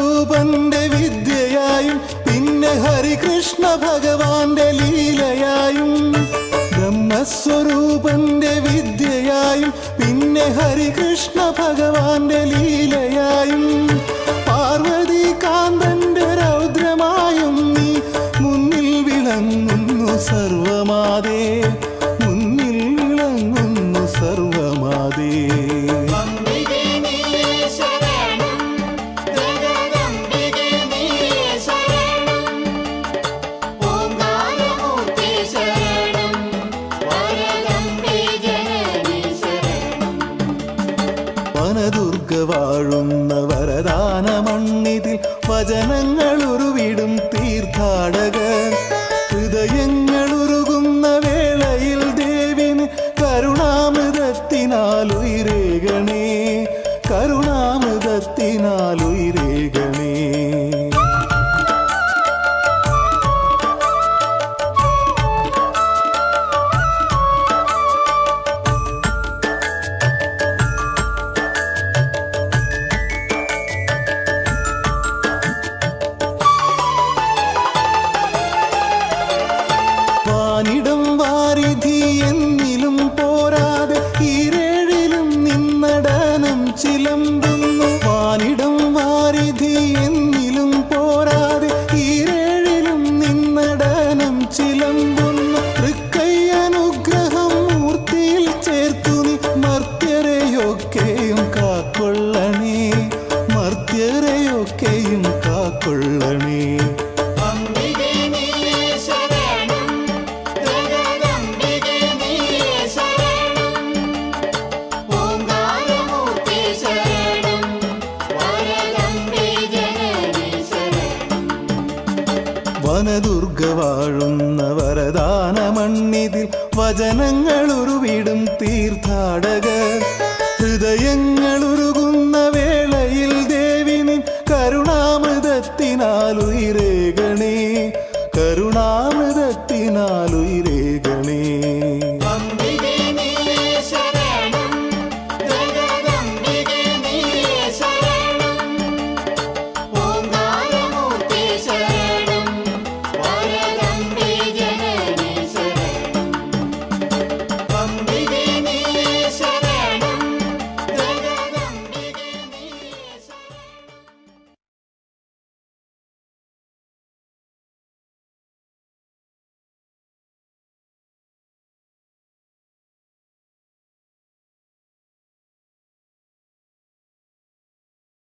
ബ്രഹ്മസ്വരൂപന്റെ വിദ്യയായും പിന്നെ ഹരികൃഷ്ണ ഭഗവാന്റെ ലീലയായും ബ്രഹ്മസ്വരൂപന്റെ വിദ്യയായും പിന്നെ ഹരികൃഷ്ണ ഭഗവാന്റെ ലീലയായും പാർവതി കാന്തന്റെ രൗദ്രമായും നീ മുന്നിൽ വിളങ്ങുന്നു സർവമാതേ മുന്നിൽ വിളങ്ങുന്നു സർവമാതേ അംബികേ നീയേ ശരണം ജഗദംബികേ നീയേ ശരണം ഓംകാരമൂർത്തി ശരണം വരദംബേ ജനനി ശരണം വനദുർഗ വാഴുന്ന വരദാന മണ്ണിതിൽ വചനങ്ങൾ ഉരുവിടും തീർത്ഥാടകർ ഹൃദയങ്ങൾ ഉരുകുന്ന വേളയിൽ ദേവിന് കരുണാമൃതത്തിനാൽ ഉയരേകണേ കരുണാമൃതത്തിനാൽ ഉയരേകണേ വാനിടം വാരിധി എന്നിലും പോരാതെ ഈരേഴിലും നിന്നടനം ചിലമ്പുന്നു വാനിടം വാരിധി എന്നിലും പോരാതെ ഈരേഴിലും നിന്നടനം ചിലമ്പുന്നു തൃക്കൈയനുഗ്രഹം മൂർത്തിയിൽ ചേർത്തു നീ മർത്യരെയൊക്കെയും കാക്കൊള്ളണേ മർത്യരെയൊക്കെയും കാക്കൊള്ളണേ അംബികേ നീയേ ശരണം ജഗദംബികേ നീയേ ശരണം ഓംകാരമൂർത്തി ശരണം വരദംബേ ജനനി ശരണം വനദുർഗ വാഴുന്ന വരദാന മണ്ണിതിൽ വചനങ്ങൾ ഉരുവിടും തീർത്ഥാടകർ ഹൃദയങ്ങൾ ഉരുകുന്ന വേളയിൽ ദേവിനിൻ കരുണാമൃതത്തിനാൽ ഉയരേ